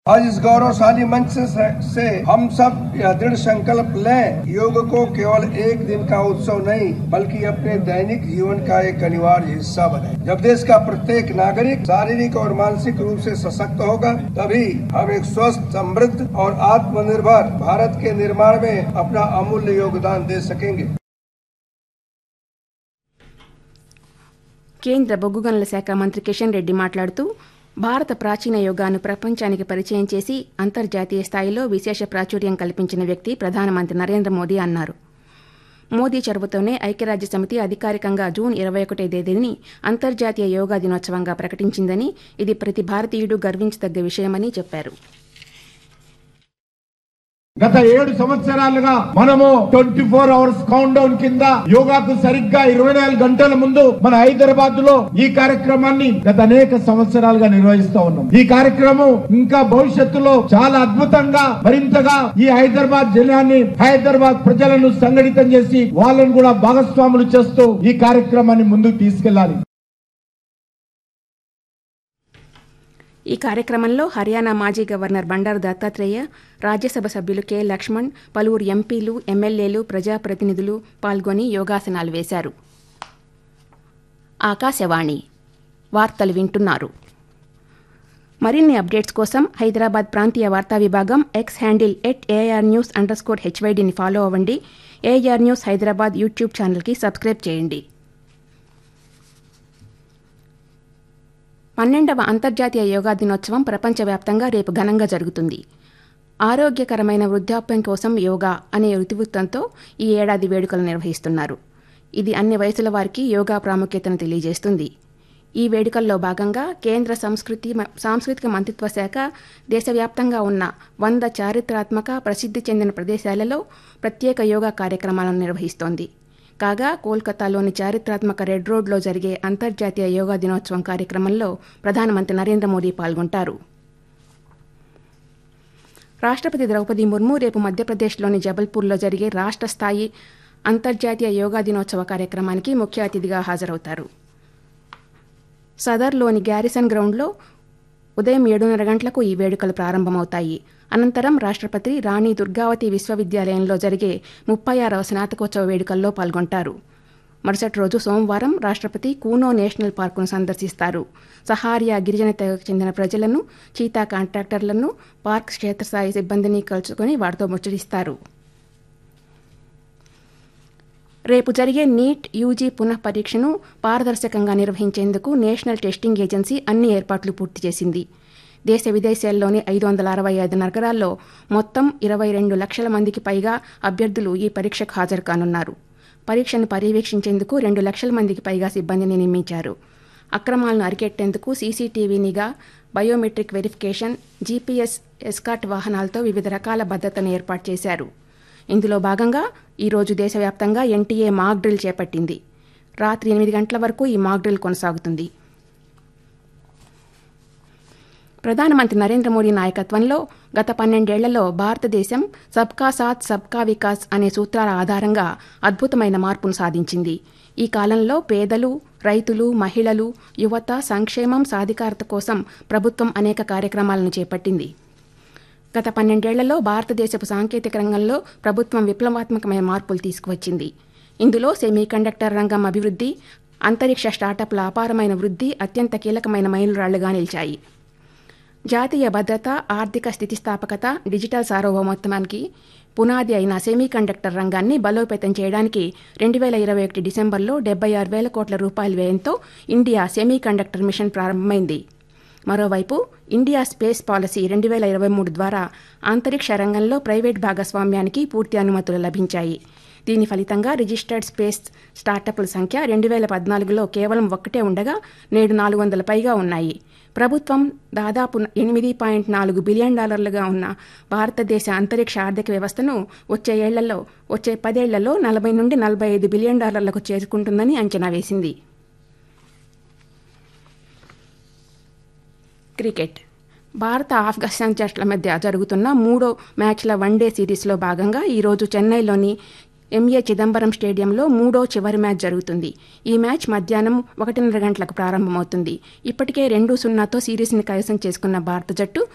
आज इस गौरवशाली मंच से, से हम सब यह दृढ़ संकल्प लें योग को केवल एक दिन का उत्सव नहीं बल्कि अपने दैनिक जीवन का एक अनिवार्य हिस्सा बने जब देश का प्रत्येक नागरिक शारीरिक और मानसिक रूप से सशक्त होगा तभी हम एक स्वस्थ समृद्ध और आत्मनिर्भर भारत के निर्माण में अपना अमूल्य योगदान दे सकेंगे కేంద్ర బొగ్గు గనుల శాఖ మంత్రి కిషన్ రెడ్డి మాట్లాడుతూ భారత ప్రాచీన యోగాను ప్రపంచానికి పరిచయం చేసి అంతర్జాతీయ స్థాయిలో విశేష ప్రాచుర్యం కల్పించిన వ్యక్తి ప్రధానమంత్రి నరేంద్ర మోదీ అన్నారు మోదీ చొరవతోనే ఐక్యరాజ్య సమితి అధికారికంగా జూన్ ఇరవై ఒకటో తేదీని అంతర్జాతీయ యోగా దినోత్సవంగా ప్రకటించిందని ఇది ప్రతి భారతీయుడు గర్వించదగ్గ విషయమని చెప్పారు గత ఏడు సంవత్సరాలుగా మనము twenty four hours countdown కింద యోగాకు సరిగ్గా ఇరవై నాలుగు గంటల ముందు మన హైదరాబాద్ లో ఈ కార్యక్రమాన్ని గత అనేక సంవత్సరాలుగా నిర్వహిస్తా ఉన్నాం ఈ కార్యక్రమం ఇంకా భవిష్యత్తులో చాలా అద్భుతంగా మరింతగా ఈ హైదరాబాద్ జిల్లాని హైదరాబాద్ ప్రజలను సంఘటితం చేసి వాళ్ళను కూడా భాగస్వాములు చేస్తూ ఈ కార్యక్రమాన్ని ముందుకు తీసుకెళ్లాలి ఈ కార్యక్రమంలో హర్యానా మాజీ గవర్నర్ బండారు దత్తాత్రేయ రాజ్యసభ సభ్యులు కె లక్ష్మణ్ పలువురు ఎంపీలు ఎమ్మెల్యేలు ప్రజాప్రతినిధులు పాల్గొని యోగాసనాలు వేశారు ఆకాశవాణి వార్తలు వింటున్నారు మరిన్ని అప్డేట్స్ కోసం హైదరాబాద్ ప్రాంతీయ వార్తా విభాగం X handle at AR news underscore హెచ్వైడిని ఫాలో అవ్వండి ఏఆర్ న్యూస్ హైదరాబాద్ యూట్యూబ్ ఛానల్కి సబ్స్క్రైబ్ చేయండి పన్నెండవ అంతర్జాతీయ యోగా దినోత్సవం ప్రపంచవ్యాప్తంగా రేపు ఘనంగా జరుగుతుంది ఆరోగ్యకరమైన వృద్ధాప్యం కోసం యోగా అనే ఇతివృత్తంతో ఈ ఏడాది వేడుకలు నిర్వహిస్తున్నారు ఇది అన్ని వయసుల వారికి యోగా ప్రాముఖ్యతను తెలియజేస్తుంది ఈ వేడుకల్లో భాగంగా కేంద్ర సంస్కృతి సాంస్కృతిక మంత్రిత్వ శాఖ దేశవ్యాప్తంగా ఉన్న వంద చారిత్రాత్మక ప్రసిద్ధి చెందిన ప్రదేశాలలో ప్రత్యేక యోగా కార్యక్రమాలను నిర్వహిస్తోంది కాగా కోల్కతాలోని చారిత్రాత్మక రెడ్ రోడ్లో జరిగే అంతర్జాతీయ యోగా దినోత్సవం కార్యక్రమంలో ప్రధానమంత్రి నరేంద్ర మోదీ పాల్గొంటారు రాష్ట్రపతి ద్రౌపది ముర్ము రేపు మధ్యప్రదేశ్లోని జబల్పూర్లో జరిగే రాష్ట్ర స్థాయి అంతర్జాతీయ యోగా దినోత్సవ కార్యక్రమానికి ముఖ్య అతిథిగా హాజరవుతారు సదర్లోని గ్యారిసన్ గ్రౌండ్లో ఉదయం ఏడున్నర గంటలకు ఈ వేడుకలు ప్రారంభమవుతాయి అనంతరం రాష్ట్రపతి రాణి దుర్గావతి విశ్వవిద్యాలయంలో జరిగే ముప్పై ఆరవ స్నాతకోత్సవ వేడుకల్లో పాల్గొంటారు మరుసటి రోజు సోమవారం రాష్ట్రపతి కూనో నేషనల్ పార్కును సందర్శిస్తారు సహారియా గిరిజన తెగకు చెందిన ప్రజలను చీతా కాంట్రాక్టర్లను పార్క్ క్షేత్రస్థాయి సిబ్బందిని కలుసుకొని వారితో ముచ్చటిస్తారు రేపు జరిగే నీట్ యూజీ పునః పరీక్షను పారదర్శకంగా నిర్వహించేందుకు నేషనల్ టెస్టింగ్ ఏజెన్సీ అన్ని ఏర్పాట్లు పూర్తి చేసింది దేశ విదేశాల్లోని ఐదు వందల అరవై ఐదు నగరాల్లో మొత్తం ఇరవై రెండు లక్షల మందికి పైగా అభ్యర్థులు ఈ పరీక్షకు హాజరు కానున్నారు పరీక్షను పర్యవేక్షించేందుకు రెండు లక్షల మందికి పైగా సిబ్బందిని నియమించారు అక్రమాలను అరికెట్టేందుకు సీసీటీవీ నిఘా బయోమెట్రిక్ వెరిఫికేషన్ జీపీఎస్ ఎస్కాట్ వాహనాలతో వివిధ రకాల భద్రతను ఏర్పాటు చేశారు ఇందులో భాగంగా ఈరోజు దేశవ్యాప్తంగా ఎన్టీఏ మాక్ డ్రిల్ చేపట్టింది రాత్రి ఎనిమిది గంటల వరకు ఈ మాక్ డ్రిల్ కొనసాగుతుంది ప్రధానమంత్రి నరేంద్ర మోడీ నాయకత్వంలో గత పన్నెండేళ్లలో భారతదేశం సబ్కా సాత్ సబ్కా వికాస్ అనే సూత్రాల ఆధారంగా అద్భుతమైన మార్పును సాధించింది ఈ కాలంలో పేదలు రైతులు మహిళలు యువత సంక్షేమం సాధికారత కోసం ప్రభుత్వం అనేక కార్యక్రమాలను చేపట్టింది గత పన్నెండేళ్లలో భారతదేశపు సాంకేతిక రంగంలో ప్రభుత్వం విప్లవాత్మకమైన మార్పులు తీసుకువచ్చింది ఇందులో సెమీకండక్టర్ రంగం అభివృద్ధి అంతరిక్ష స్టార్టప్ల అపారమైన వృద్ధి అత్యంత కీలకమైన మైలురాళ్లుగా నిలిచాయి జాతీయ భద్రత ఆర్థిక స్థితిస్థాపకత డిజిటల్ సార్వభౌమత్వానికి పునాది అయిన సెమీకండక్టర్ రంగాన్ని బలోపేతం చేయడానికి రెండు వేల ఇరవై ఒకటి డిసెంబర్లో డెబ్బై ఆరు వేల కోట్ల రూపాయల వ్యయంతో ఇండియా సెమీకండక్టర్ మిషన్ ప్రారంభమైంది మరోవైపు ఇండియా స్పేస్ పాలసీ రెండు వేల ఇరవై మూడు ద్వారా అంతరిక్ష రంగంలో ప్రైవేట్ భాగస్వామ్యానికి పూర్తి అనుమతులు లభించాయి దీని ఫలితంగా రిజిస్టర్డ్ స్పేస్ స్టార్టప్ల సంఖ్య రెండు వేల పద్నాలుగులో కేవలం ఒక్కటే ఉండగా నేడు నాలుగు వందల పైగా ఉన్నాయి ప్రభుత్వం దాదాపు ఎనిమిది పాయింట్ నాలుగు బిలియన్ డాలర్లుగా ఉన్న భారతదేశ అంతరిక్ష ఆర్థిక వ్యవస్థను వచ్చే ఏళ్లలో వచ్చే పదేళ్లలో నలభై నుండి నలభై ఐదు బిలియన్ డాలర్లకు చేరుకుంటుందని అంచనా వేసింది క్రికెట్ భారత ఆఫ్ఘనిస్తాన్ జట్ల మధ్య జరుగుతున్న మూడో మ్యాచ్ల వన్డే సిరీస్లో భాగంగా ఈరోజు చెన్నైలోని ఎంఏ చిదంబరం స్టేడియంలో మూడో చివరి మ్యాచ్ జరుగుతుంది ఈ మ్యాచ్ మధ్యాహ్నం ఒకటిన్నర గంటలకు ప్రారంభమవుతుంది ఇప్పటికే రెండు సున్నాతో సిరీస్ని కైవసం చేసుకున్న భారత జట్టు